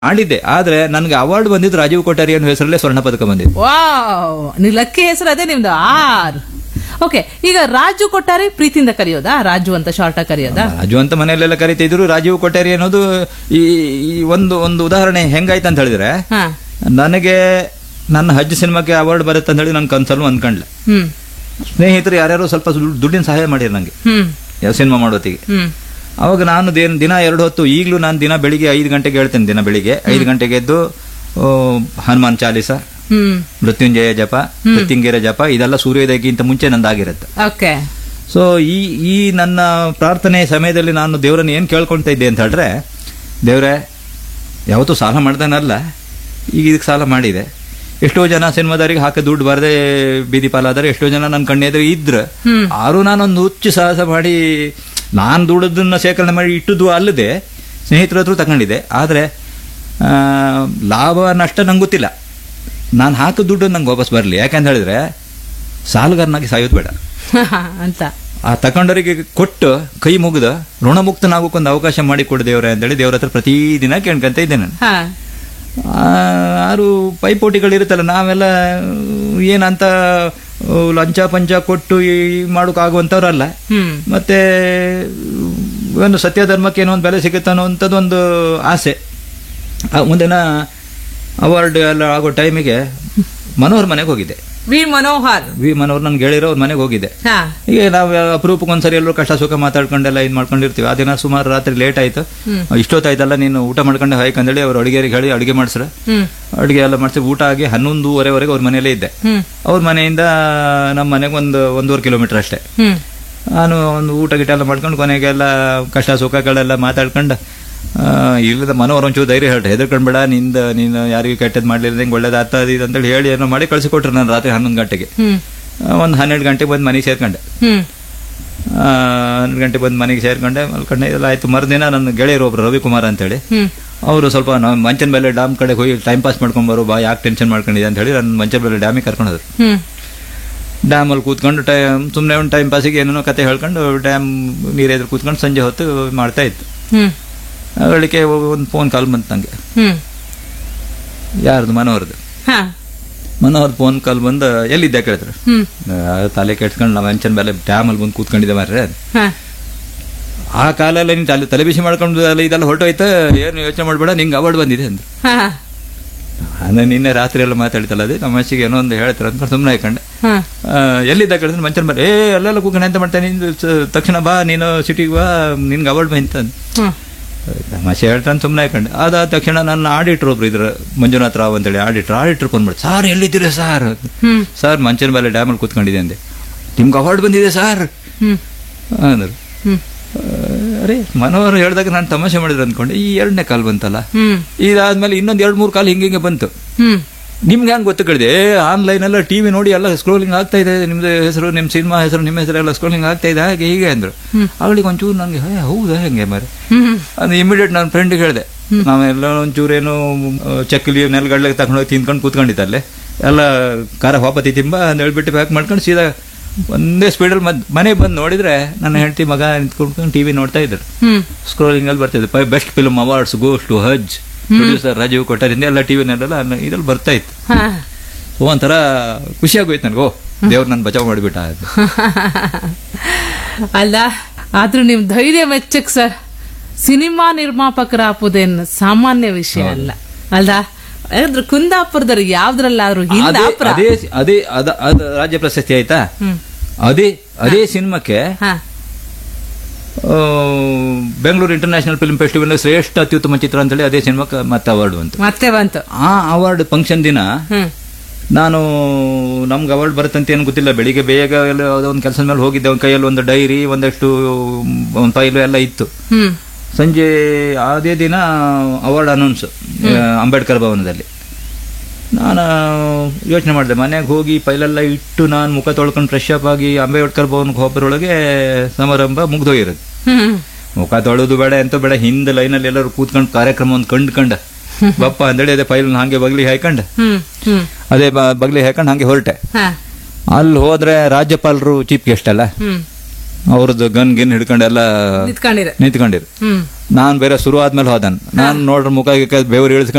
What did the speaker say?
ಮಾಡಿದ್ದೆ ಆದ್ರೆ ನನ್ಗೆ ಅವಾರ್ಡ್ ಬಂದಿದ್ದು ರಾಜೀವ್ ಕೊಠಾರಿ ಅನ್ನೋ ಹೆಸರಲ್ಲೇ ಸ್ವರ್ಣ ಪದಕ ಬಂದಿದ್ದು ವಾವ್ ನೀವು ಲಕ್ಕಿ ಹೆಸರು ಅದೇ ನಿಮ್ದು ಆರ್ ಓಕೆ ಈಗ ರಾಜು ಕೊಟ್ಟಾರಿ ಪ್ರೀತಿಯಿಂದ ಕರೆಯೋದಾ ರಾಜು ಅಂತ ಶಾರ್ಟ್ ಆಗಿ ಕರೆಯೋದಾ ರಾಜು ಅಂತ ಮನೆಯಲ್ಲೆಲ್ಲ ಕರಿತಿದ್ರು ರಾಜೀವ್ ಕೊಠಾರಿ ಅನ್ನೋದು ಈ ಈ ಒಂದು ಒಂದು ಉದಾಹರಣೆ ಹೆಂಗಾಯ್ತು ಅಂತ ಹೇಳಿದ್ರೆ ಹಾ ನನಗೆ ನನ್ನ ಹಜ್ ಸಿನಿಮಾಕ್ಕೆ ಅವಾರ್ಡ್ ಬರುತ್ತೆ ಅಂತ ಹೇಳಿ ನನ್ನ ಕನ್ಸಲ್ಲೂ ಅನ್ಕೊಂಡ್ಲೆ ಹ್ಮ್ ಸ್ನೇಹಿತರು ಯಾರ್ಯಾರೋ ಸ್ವಲ್ಪ ದುಡ್- ದುಡ್ಡಿನ ಸಹಾಯ ಮಾಡಿದ್ರು ನಂಗೆ ಹ್ಮ್ ಯಾವ ಸಿನಿಮಾ ಮಾಡೋತ್ತಿಗೆ ಹ್ಮ್ ಅವಾಗ ನಾನು ದೇನ್- ದಿನ ಎರಡು ಹೊತ್ತು ಈಗಲೂ ನಾನು ದಿನ ಬೆಳಿಗ್ಗೆ ಐದು ಗಂಟೆಗೆ ಹೇಳ್ತೇನೆ ದಿನ ಬೆಳಿಗ್ಗೆ ಐದು ಗಂಟೆಗೆ ಎದ್ದು ಆ, ಹನುಮಾನ್ ಚಾಲೀಸ ಹ್ಮ್ ಮೃತ್ಯುಂಜಯ ಜಪ ಮೃತ್ಯುಂಜಯ ಜಪ ಇದೆಲ್ಲ ಸೂರ್ಯೋದಯಕ್ಕಿಂತ ಮುಂಚೆ ನಂದಾಗಿರುತ್ತೆ ಓಕೆ ಸೊ ಈ ಈ ನನ್ನ ಪ್ರಾರ್ಥನೆ ಸಮಯದಲ್ಲಿ ನಾನು ದೇವರನ್ನು ಏನು ಕೇಳ್ಕೊಳ್ತಾ ಇದ್ದೆ ಅಂತ ಹೇಳಿದ್ರೆ ದೇವರೇ ಯಾವತ್ತೂ ಸಾಲ ಮಾಡ್ದಾನಲ್ಲ ಈಗ ಇದಕ್ಕೆ ಸಾಲ ಮಾಡಿದೆ ಎಷ್ಟೋ ಜನ ಸಿನಿಮಾದವರಿಗೆ ಹಾಕಿ ದುಡ್ಡು ಬರದೆ ಬೀದಿ ಪಾಲಾದರೆ ಎಷ್ಟೋ ಜನ ನನ್ನ ಕಣ್ಣೆದುರು ಇದ್ರು ಹ್ಮ್. ಆರು ನಾನೊಂದು ಹುಚ್ಚು ಸಾಹಸ ಮಾಡಿ ನಾನು ದುಡ್ಡದನ್ನ ಶೇಖರಣೆ ಮಾಡಿ ಇಟ್ಟದ್ದು ಅಲ್ಲದೆ ಸ್ನೇಹಿತರ ಹತ್ರ ತಗೊಂಡಿದ್ದೆ ಆದರೆ ಲಾಭ ನಷ್ಟ ನಂಗೆ ಗೊತ್ತಿಲ್ಲ ನಾನು ಹಾಕೋ ದುಡ್ಡು ನಂಗೆ ವಾಪಸ್ ಬರಲಿ ಯಾಕಂತ ಹೇಳಿದ್ರೆ ಸಾಲಗಾರನಾಗಿ ಸಾಯೋದು ಬೇಡ ಅಂತ ಆ ತಕೊಂಡವರಿಗೆ ಕೊಟ್ಟು ಕೈ ಮುಗಿದ ಋಣಮುಕ್ತನಾಗೋಕೊಂದು ಅವಕಾಶ ಮಾಡಿ ಕೊಡು ದೇವ್ರೆ ಅಂತೇಳಿ ದೇವ್ರ ಹತ್ರ ಪ್ರತಿದಿನ ಕೇಳ್ಕೊಂತ ಇದ್ದೆ ನಾನು ಹಾ ಆ, ಆರು ಪೈಪೋಟಿಗಳಿರುತ್ತಲ್ಲ ನಾವೆಲ್ಲ ಏನಂತ ಆ, ಲಂಚ ಪಂಚ ಕೊಟ್ಟು ಈ ಮಾಡೋಕ್ಕಾಗುವಂಥವ್ರಲ್ಲ ಹ್ಮ್ ಮತ್ತೆ ಒಂದು ಸತ್ಯ ಧರ್ಮಕ್ಕೆ ಏನೋ ಒಂದು ಬೆಲೆ ಸಿಗುತ್ತೆ ಅನ್ನೋಂಥದ್ದು ಒಂದು ಆಸೆ ಆ, ಒಂದಿನ ಅವಾರ್ಡ್ ಎಲ್ಲ ಆಗೋ ಟೈಮಿಗೆ ಮನೋಹರ್ ಮನೆಗೆ ಹೋಗಿದ್ದೆ ವಿ ಮನೋಹರ್ ವಿ ಮನೋಹರ್ ನನ್ಗೆ ಹೇಳಿರೋ ಅವ್ರ ಮನೆಗೆ ಹೋಗಿದ್ದೆ ಹಾ ಈಗ ನಾವು ಅಪರೂಪಕ್ಕೆ ಒಂದ್ಸರಿ ಎಲ್ಲರೂ ಕಷ್ಟ ಸುಖ ಮಾತಾಡ್ಕೊಂಡೆಲ್ಲ ಇದು ಮಾಡ್ಕೊಂಡಿರ್ತೀವಿ ಆ ದಿನ ಸುಮಾರು ರಾತ್ರಿ ಲೇಟ್ ಆಯ್ತು ಇಷ್ಟೊತ್ತಾಯ್ತಲ್ಲ ನೀನು ಊಟ ಮಾಡ್ಕೊಂಡು ಹೋಯ್ಕಂದೇಳಿ ಅವ್ರು ಅಡುಗೆರಿಗೆ ಹೇಳಿ ಅಡುಗೆ ಮಾಡಿಸ್ರ ಹ್ಮ್ ಅಡುಗೆ ಎಲ್ಲ ಮಾಡಿಸಿ ಊಟ ಆಗಿ ಹನ್ನೊಂದುವರೆವರೆಗೆ ಅವ್ರ ಮನೆಯಲ್ಲೇ ಇದ್ದೆ ಹ್ಮ್ ಅವ್ರ ಮನೆಯಿಂದ ನಮ್ಮ ಮನೆಗೆ ಒಂದು ಒಂದೂವರೆ ಕಿಲೋಮೀಟರ್ ಅಷ್ಟೇ ಹ್ಮ್ ನಾನು ಒಂದು ಊಟ ಗಿಟ ಎಲ್ಲ ಮಾಡ್ಕೊಂಡು ಕೊನೆಗೆಲ್ಲ ಕಷ್ಟ ಸುಖಗಳೆಲ್ಲ ಮಾತಾಡ್ಕೊಂಡು ಆ, ಇಲ್ಲದ ಮನೋಹರ್ ಒಂಚೂರು ಧೈರ್ಯ ಹೇಳ್ರಿ ಹೆದರ್ಕೊಂಡ್ಬೇಡ ನಿಂದ ನೀನು ಯಾರಿಗೂ ಕೆಟ್ಟದ್ದು ಮಾಡಲಿಲ್ಲ ಹಿಂಗೆ ಒಳ್ಳೇದಾಗ್ತಾ ಇದು ಅಂತೇಳಿ ಹೇಳಿ ಏನೋ ಮಾಡಿ ಕಳಿಸಿಕೊಟ್ರು ನಾನು ರಾತ್ರಿ ಹನ್ನೊಂದು ಗಂಟೆಗೆ ಹ್ಮ್ ಒಂದು ಹನ್ನೆರಡು ಗಂಟೆಗೆ ಬಂದು ಮನೆಗೆ ಸೇರ್ಕೊಂಡೆ ಹ್ಮ್ ಆ, ಹನ್ನೊಂದು ಗಂಟೆ ಬಂದು ಮನೆಗೆ ಸೇರ್ಕೊಂಡೆ ಮಲ್ಕೊಂಡೆ ಎಲ್ಲ ಆಯ್ತು ಮರುದಿನ ನನ್ನ ಗೆಳೆಯರು ಒಬ್ರು ರವಿಕುಮಾರ್ ಅಂತೇಳಿ ಹ್ಮ್ ಅವರು ಸ್ವಲ್ಪ ನಾವು ಮಂಚನ ಮೇಲೆ ಡ್ಯಾಮ್ ಕಡೆ ಹೋಗಿ ಟೈಮ್ ಪಾಸ್ ಮಾಡ್ಕೊಂಬರು ಬಾ ಯಾಕೆ ಟೆನ್ಷನ್ ಮಾಡ್ಕೊಂಡಿದೆ ಅಂತ ಹೇಳಿ ನನ್ನ ಮಂಚನ ಮೇಲೆ ಡ್ಯಾಮಿಗೆ ಕರ್ಕೊಂಡು ಹೋದ್ರು ಹ್ಮ್ ಡ್ಯಾಮಲ್ಲಿ ಕೂತ್ಕೊಂಡು ಟೈಮ್ ಸುಮ್ಮನೆ ಒಂದು ಟೈಮ್ ಪಾಸಿಗೆ ಏನೇನೋ ಕತೆ ಹೇಳ್ಕೊಂಡು ಡ್ಯಾಮ್ ನೀರೆದ್ರು ಕೂತ್ಕೊಂಡು ಸಂಜೆ ಹೊತ್ತು ಮಾಡ್ತಾ ಇತ್ತು ಹ್ಮ್ ಅಳಿಕೆ ಒಂದು ಫೋನ್ ಕಾಲ್ ಬಂತು ನನಗೆ ಹ್ಮ್ ಯಾರ್ದು ಮನೋಹರ್ದು ಹಾ ಮನೋಹರ್ ಫೋನ್ ಕಾಲ್ ಬಂದು ಎಲ್ಲಿದ್ದೆ ಕೇಳಿದ್ರು ಹ್ಮ್ ಆ, ತಲೆ ಕೆಡ್ಸ್ಕೊಂಡು ನಾವು ಮಂಚನ ಮೇಲೆ ಡ್ಯಾಮಲ್ಲಿ ಬಂದು ಕೂತ್ಕೊಂಡಿದ್ದೆ ಮಾರ್ರೆ ಹಾ ಆ ಕಾಲಲ್ಲಿ ನೀನು ತಲೆ ತಲೆ ಬಿಸಿ ಮಾಡ್ಕೊಂಡು ಎಲ್ಲ ಇದೆಲ್ಲ ಹೊರಟೋಯ್ತು ಏನು ಯೋಚನೆ ಮಾಡಬೇಡ ನಿಂಗೆ ಅವಾರ್ಡ್ ಬಂದಿದೆ ಅಂದ್ರು ಹಾ ನಾನು ನಿನ್ನೆ ರಾತ್ರಿ ಎಲ್ಲ ಮಾತಾಡ್ತಲ್ಲ ಅದೇ ತಮಾಷೆಗೆ ಏನೋ ಒಂದು ಹೇಳ್ತಾರೆ ಅಂತ ಸುಮ್ಮನೆ ಹಾಕೊಂಡೆ ಹಾ ಆ, ಎಲ್ಲಿದ್ದ ಕೇಳಿದ್ರೆ ಮಂಚನ ಮೇಲೆ ಏ ಅಲ್ಲೆಲ್ಲ ಕೂತ್ಕೊಂಡು ಎಂತ ಮಾಡ್ತಾನೆ ನೀನು ಸ- ತಕ್ಷಣ ಬಾ ನೀನು ಸಿಟಿಗೆ ಬಾ ನಿನ್ಗೆ ಅವಾರ್ಡ್ ಬಂತ ಹ್ಮ್ ತಮಾಷೆ ಹೇಳ್ತಾನೆ ಸುಮ್ಮನೆ ಹಾಕೊಂಡೆ ಅದಾದ ತಕ್ಷಣ ನನ್ನ ಆಡಿಟ್ರ್ ಒಬ್ರು ಇದ್ರು ಮಂಜುನಾಥ್ ರಾವ್ ಅಂತೇಳಿ ಆಡಿಟ್ರ್ ಆಡಿಟ್ರ್ ಫೋನ್ ಮಾಡಿ ಸರ್ ಎಲ್ಲಿದ್ದೀರಾ ಸರ್ ಹ್ಮ್ ಸರ್ ಮಂಚನ ಮೇಲೆ ಡ್ಯಾಮಲ್ಲಿ ಕೂತ್ಕೊಂಡಿದೆ ಅಂದೆ ನಿಮ್ಗೆ ಅವಾರ್ಡ್ ಬಂದಿದೆ ಸರ್ ಹ್ಮ್ ಅಂದರು ಹ್ಮ್ ಅರೆ ಮನೋಹರ್ ಹೇಳಿದಾಗ ನಾನು ತಮಾಷೆ ಮಾಡಿದ್ರು ಅಂದ್ಕೊಂಡೆ ಈ ಎರಡನೇ ಕಾಲ್ ಬಂತಲ್ಲ ಹ್ಮ್ ಇದಾದ್ಮೇಲೆ ಇನ್ನೊಂದು ಎರಡು ಮೂರು ಕಾಲ್ ಹಿಂಗೆ ಹಿಂಗೆ ಬಂತು ಹ್ಮ್ ನಿಮ್ಗೆ ಹೆಂಗೆ ಗೊತ್ತು ಕಳಿದೆ ಆನ್ಲೈನ್ ಎಲ್ಲ ಟಿವಿ ನೋಡಿ ಎಲ್ಲ ಸ್ಕ್ರೋಲಿಂಗ್ ಆಗ್ತಾ ಇದೆ ನಿಮ್ದು ಹೆಸರು ನಿಮ್ಮ ಸಿನಿಮಾ ಹೆಸರು ನಿಮ್ಮ ಹೆಸರು ಎಲ್ಲ ಸ್ಕ್ರೋಲಿಂಗ್ ಆಗ್ತಾ ಇದೆ ಹಾಗೆ ಹೀಗೆ ಅಂದ್ರು ಅವಳಿಗೆ ಒಂಚೂರು ನನಗೆ ಹೇ ಹೌದಾ ಹೆಂಗೆ ಮಾರೆ ಹ್ಮ್ ಅದು ಇಮಿಡಿಯೇಟ್ ನನ್ನ ಫ್ರೆಂಡ್ಗೆ ಹೇಳಿದೆ ನಾವೆಲ್ಲ ಒಂಚೂರೇನು ಚಕ್ಕಲಿ ನೆಲಗಡ್ಲೆ ತಗೊಂಡೋಗಿ ತಿನ್ಕೊಂಡು ಕೂತ್ಕೊಂಡಿದ್ದಲ್ಲೇ ಎಲ್ಲ ಖಾರ ವಾಪತಿ ತಿಂಬ ಅಂತ ಹೇಳ್ಬಿಟ್ಟು ಪ್ಯಾಕ್ ಮಾಡ್ಕೊಂಡು ಸೀದಾ ಒಂದೇ ಸ್ಪೀಡಲ್ಲಿ ಮದ್ ಮನೆಗೆ ಬಂದು ನೋಡಿದ್ರೆ ನನ್ನ ಹೆಂಡತಿ ಮಗ ನಿಂತ್ಕೊಂಡು ಟಿವಿ ನೋಡ್ತಾ ಇದ್ರು ಹ್ಮ್ ಸ್ಕ್ರೋಲಿಂಗ್ ಅಲ್ಲಿ ಬರ್ತಿದೆ best film awards goes to ಹಜ್ ಪ್ರೊಡ್ಯೂಸರ್ ರಾಜೀವ್ ಕೊಟ್ಟಾರಿಂದ ಎಲ್ಲ ಟಿವಿನಲ್ಲೆಲ್ಲ ಇದ್ರಲ್ಲಿ ಬರ್ತಾ ಇತ್ತು ಹಾ ಸೊ ಒಂಥರ ಖುಷಿ ಆಗೋಯ್ತು ನನಗೆ ಓ ದೇವ್ರು ನನ್ನ ಬಚಾವ್ ಮಾಡಿಬಿಟ್ಟ ಅಂತ ಅಲ್ಲ ಆದ್ರೂ ನಿಮ್ ಧೈರ್ಯ ಮೆಚ್ಚಕ್ ಸರ್ ಸಿನಿಮಾ ನಿರ್ಮಾಪಕರಾಪುದೇನು ಸಾಮಾನ್ಯ ವಿಷಯ ಅಲ್ಲ ಅಲ್ಲ ಯಾಕಂದ್ರೆ ಕುಂದಾಪುರದವ್ರು ಯಾವ್ದ್ರಲ್ಲಾದ್ರು ಅದೇ ಹಿಂದಾಪುರ ಅದೇ ಅದೇ ಅದ ಅದ ರಾಜ್ಯ ಪ್ರಶಸ್ತಿ ಆಯ್ತಾ ಹ್ಮ್ ಅದೇ ಅದೇ ಸಿನಿಮಾಕ್ಕೆ ಹಾ ಆ, ಬೆಂಗಳೂರು ಇಂಟರ್ನ್ಯಾಷನಲ್ ಫಿಲ್ಮ್ ಫೆಸ್ಟಿವಲ್ ಶ್ರೇಷ್ಠ ಅತ್ಯುತ್ತಮ ಚಿತ್ರ ಅಂತೇಳಿ ಅದೇ ಸಿನಿಮಾಕ್ಕೆ ಮತ್ತೆ ಅವಾರ್ಡ್ ಬಂತು ಮತ್ತೆ ಬಂತು ಆ ಅವಾರ್ಡ್ ಫಂಕ್ಷನ್ ದಿನ ಹ್ಮ್ ನಾನು ನಮ್ಗೆ ಅವಾರ್ಡ್ ಬರುತ್ತಂತ ಏನು ಗೊತ್ತಿಲ್ಲ ಬೆಳಿಗ್ಗೆ ಬೇಗ ಎಲ್ಲ ಯಾವುದೋ ಒಂದು ಕೆಲಸದ ಮೇಲೆ ಹೋಗಿದ್ದೆ ಒಂದು ಕೈಯಲ್ಲಿ ಒಂದು ಡೈರಿ ಒಂದಷ್ಟು ಒಂದು ಫೈಲು ಎಲ್ಲ ಇತ್ತು ಹ್ಮ್ ಸಂಜೆ ಅದೇ ದಿನ ಅವಾರ್ಡ್ ಅನೌನ್ಸ್ ಅಂಬೇಡ್ಕರ್ ಭವನದಲ್ಲಿ ನಾನು ಯೋಚನೆ ಮಾಡಿದೆ ಮನೆಗೆ ಹೋಗಿ ಫೈಲೆಲ್ಲ ಇಟ್ಟು ನಾನು ಮುಖ ತೊಳ್ಕೊಂಡು ಫ್ರೆಶ್ ಅಪ್ ಆಗಿ ಅಂಬೇಡ್ಕರ್ ಭವನಕ್ಕೆ ಹೋಗೋದ್ರೊಳಗೆ ಸಮಾರಂಭ ಮುಗ್ದೋಗಿರೋದು ಹ್ಮ್ ಮುಖ ತೊಳೆದು ಬೇಡ ಎಂತ ಬೇಡ ಹಿಂದೆ ಲೈನಲ್ಲಿ ಎಲ್ಲರೂ ಕೂತ್ಕೊಂಡು ಕಾರ್ಯಕ್ರಮ ಒಂದು ಕಂಡ್ಕಂಡ ಬಪ್ಪ ಅಂದೇಳಿ ಅದೇ ಫೈಲ್ ಹಾಗೆ ಬಗ್ಲಿ ಹಾಕೊಂಡು ಹ್ಮ್ ಹ್ಮ್ ಅದೇ ಬ- ಬಗ್ಲಿ ಹಾಕೊಂಡು ಹಾಗೆ ಹೊರಟೆ ಹಾ ಅಲ್ಲಿ ಹೋದ್ರೆ ರಾಜ್ಯಪಾಲರು ಚೀಫ್ ಗೆಸ್ಟ್ ಅಲ್ಲ ಹ್ಮ್ ಅವ್ರದ್ದು ಗನ್ ಗಿನ್ ಹಿಡ್ಕೊಂಡೆಲ್ಲ ನಿಂತ್ಕೊಂಡಿರ ನಿಂತ್ಕೊಂಡಿರು ಹ್ಮ್ ನಾನು ಬೇರೆ ಶುರು ಆದ್ಮೇಲೆ ಹೋದನ್ ನಾನು ನೋಡ್ರ ಮುಖ ಗಿಕ್ಕ ಬೆವರು ಇಳಿಸ್ಕೊಂಡು